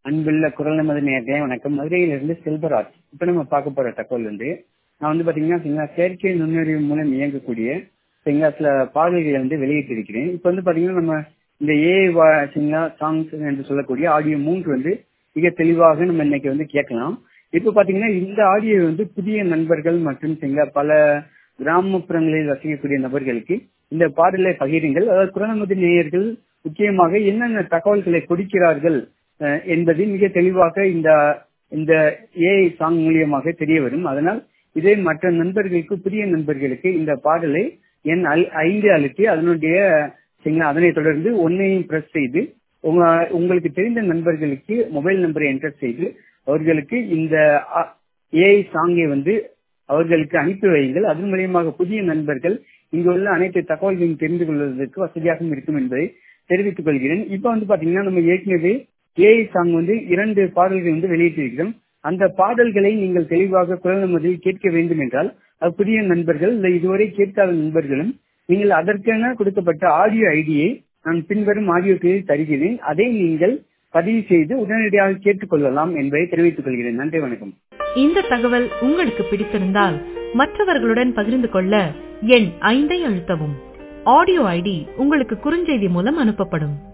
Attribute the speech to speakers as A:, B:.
A: அன்புள்ள குரல் நமது நேரத்தையும் வணக்கம் மதுரையிலிருந்து செல்வராஜ் இப்ப நம்ம பார்க்க போற தகவல் வந்து நான் வந்து பாத்தீங்கன்னா சரிங்களா, செயற்கை நுண்ணறிவு மூலம் இயங்கக்கூடிய சரிங்களா சில பாடல்களை வந்து வெளியிட்டு இருக்கிறேன் இப்ப வந்து பாத்தீங்கன்னா நம்ம இந்த ஏ சரிங்களா சாங்ஸ் என்று சொல்லக்கூடிய ஆடியோ மூன்று வந்து மிக தெளிவாக நம்ம இன்னைக்கு வந்து கேட்கலாம் இப்ப பாத்தீங்கன்னா இந்த ஆடியோ வந்து புதிய நண்பர்கள் மற்றும் சரிங்களா பல கிராமப்புறங்களில் வசிக்கக்கூடிய நபர்களுக்கு இந்த பாடலை பகிருங்கள் அதாவது குரநமது நேயர்கள் முக்கியமாக என்னென்ன தகவல்களை கொடுக்கிறார்கள் அஹ், என்பது மிக தெளிவாக இந்த இந்த ஏஐ சாங் மூலியமாக தெரிய வரும் அதனால் இதே மற்ற நண்பர்களுக்கு புதிய நண்பர்களுக்கு இந்த பாடலை என் ஐ- ஐந்து அழுத்தி அதனுடைய சரிங்களா அதனை தொடர்ந்து ஒன்னையும் பிரஸ் செய்து உங்க உங்களுக்கு தெரிந்த நண்பர்களுக்கு மொபைல் நம்பரை என்டர் செய்து அவர்களுக்கு இந்த ஏஐ சாங்கை வந்து அவர்களுக்கு அனுப்பி வையுங்கள் அதன் மூலியமாக புதிய நண்பர்கள் இங்கு உள்ள அனைத்து தகவல்களையும் தெரிந்து கொள்வதற்கு வசதியாகவும் இருக்கும் என்பதை தெரிவித்துக் கொள்கிறேன் இப்ப வந்து பாத்தீங்கன்னா நம்ம ஏற்கனவே ஏஐ சாங் வந்து இரண்டு பாடல்கள் வந்து வெளியிட்டிருக்கிறோம் அந்த பாடல்களை நீங்கள் தெளிவாக குரல் நமதில் கேட்க வேண்டும் என்றால் அது புதிய நண்பர்கள் இல்லை இதுவரை கேட்காத நண்பர்களும் நீங்கள் அதற்கென கொடுக்கப்பட்ட ஆடியோ ஐடியை நான் பின்வரும் ஆடியோக்களில் தருகிறேன் அதை நீங்கள் பதிவு செய்து உடனடியாக கேட்டுக்கொள்ளலாம் என்பதை தெரிவித்துக் கொள்கிறேன் நன்றி வணக்கம்
B: இந்த தகவல் உங்களுக்கு பிடித்திருந்தால் மற்றவர்களுடன் பகிர்ந்து கொள்ள எண் ஐந்தை அழுத்தவும் ஆடியோ ஐடி உங்களுக்கு குறுஞ்செய்தி மூலம் அனுப்பப்படும்